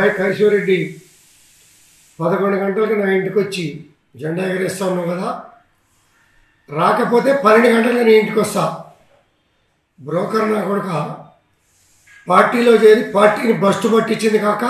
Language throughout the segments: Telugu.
రాయ్ కైశవరెడ్డి పదకొండు గంటలకు నా ఇంటికి వచ్చి జెండా ఎగరేస్తా ఉన్నావు కదా రాకపోతే పన్నెండు గంటలకు నీ ఇంటికి వస్తా బ్రోకర్ నా కొడుక పార్టీలో చేరి పార్టీని బస్టు పట్టించింది కాక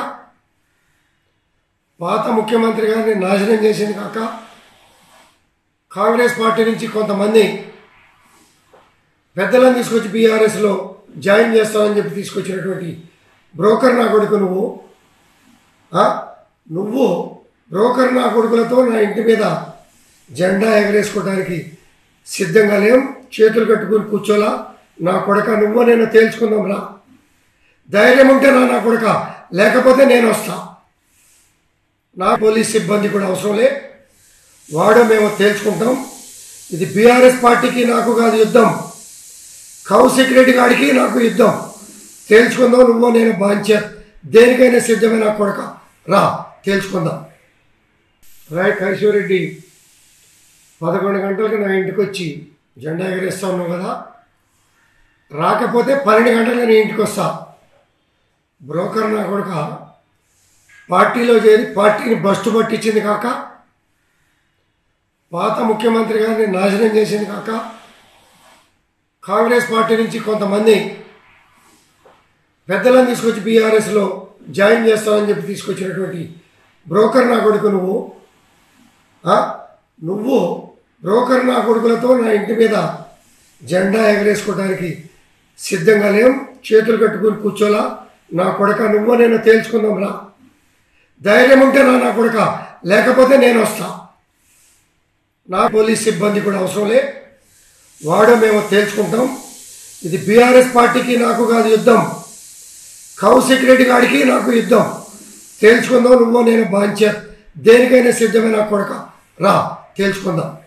పాత ముఖ్యమంత్రి గారిని నాశనం చేసింది కాక కాంగ్రెస్ పార్టీ నుంచి కొంతమంది పెద్దలను తీసుకొచ్చి బీఆర్ఎస్లో జాయిన్ చేస్తానని చెప్పి తీసుకొచ్చినటువంటి బ్రోకర్ నా కొడుకు నువ్వు ఆ? నువ్వు బ్రోకర్ నా కొడుకులతో నా ఇంటి మీద జెండా ఎగరేసుకోవడానికి సిద్ధంగా లేం చేతులు కట్టుకుని కూర్చోలా నా కొడక నువ్వు నేను తేల్చుకుందాం రా ధైర్యం ఉంటే నా నా కొడక లేకపోతే నేను వస్తా నా పోలీస్ సిబ్బంది కూడా అవసరం లే వాడో మేము తేల్చుకుంటాం ఇది బీఆర్ఎస్ పార్టీకి నాకు కాదు యుద్ధం కౌశిక్ రెడ్డి గారికి నాకు యుద్ధం తేల్చుకుందాం నువ్వు నేను బాంచ దేనికైనా సిద్ధమైన కొడక రా తేల్చుకుందాం రాయ్ కైశవరెడ్డి పదకొండు గంటలకు నా ఇంటికి వచ్చి జెండా ఎగరేస్తా ఉన్నావు కదా రాకపోతే పన్నెండు గంటలకు నీ ఇంటికి వస్తా బ్రోకర్ నా కొడుక పార్టీలో చేరి పార్టీని బస్టు పట్టించింది కాక పాత ముఖ్యమంత్రి గారిని నాశనం చేసింది కాక కాంగ్రెస్ పార్టీ నుంచి కొంతమంది పెద్దలను తీసుకొచ్చి బీఆర్ఎస్లో జాయిన్ చేస్తానని చెప్పి తీసుకొచ్చినటువంటి బ్రోకర్ నా కొడుకు నువ్వు ఆ? నువ్వు బ్రోకర్ నా కొడుకులతో నా ఇంటి మీద జెండా ఎగరేసుకోవడానికి సిద్ధంగా లేం చేతులు కట్టుకుని కూర్చోలా నా కొడక నువ్వు నేను తేల్చుకుందాం రా ధైర్యం ఉంటే నా నా కొడక లేకపోతే నేను వస్తా నా పోలీస్ సిబ్బంది కూడా అవసరం లే వాడో మేము తేల్చుకుంటాం ఇది బీఆర్ఎస్ పార్టీకి నాకు కాదు యుద్ధం కౌశిక్ రెడ్డి గారికి నాకు యుద్ధం తేల్చుకుందాం నువ్వు నేను బాంచ దేనికైనా సిద్ధమైన కొడక రా తేల్చుకుందాం